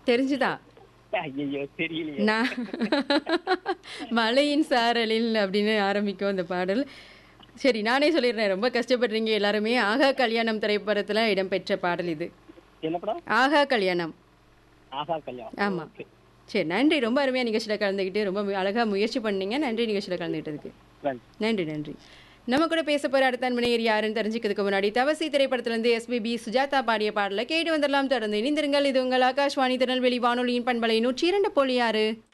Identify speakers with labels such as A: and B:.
A: தெரிஞ்சுதா
B: ஐயோ தெரியலையே
A: நான் மலையின் சாரலில் அப்படின்னு ஆரம்பிக்கும் அந்த பாடல் சரி நானே சொல்லிடுறேன் ரொம்ப கஷ்டப்படுறீங்க எல்லாருமே ஆகா கல்யாணம் திரைப்படத்துல இடம்பெற்ற பாடல் இது
B: என்ன படம்
A: ஆகா கல்யாணம்
B: ஆஹா கல்யாணம்
A: ஆமா.
B: ஓகே.
A: சரி நன்றி ரொம்ப அருமையா நிகழ்ச்சியில் கலந்துக்கிட்டு ரொம்ப அழகா முயற்சி பண்ணீங்க நன்றி நிகழ்ச்சியில் கலந்துக்கிட்டதுக்கு
B: நன்றி.
A: நன்றி நன்றி நம்ம கூட பேச போற அடுத்த அன்பனையர் யாருன்னு தெரிஞ்சுக்கிறதுக்கு முன்னாடி தவசி திரைப்படத்திலிருந்து எஸ்பிபி சுஜாதா பாடிய பாடலை கேட்டு வந்துடலாம் தொடர்ந்து இணைந்திருங்கள் இது உங்கள் ஆகாஷ்வாணி திருநெல்வேலி வானொலியின் பண்பலை நூற்றி இரண்டு புள்ளி ஆறு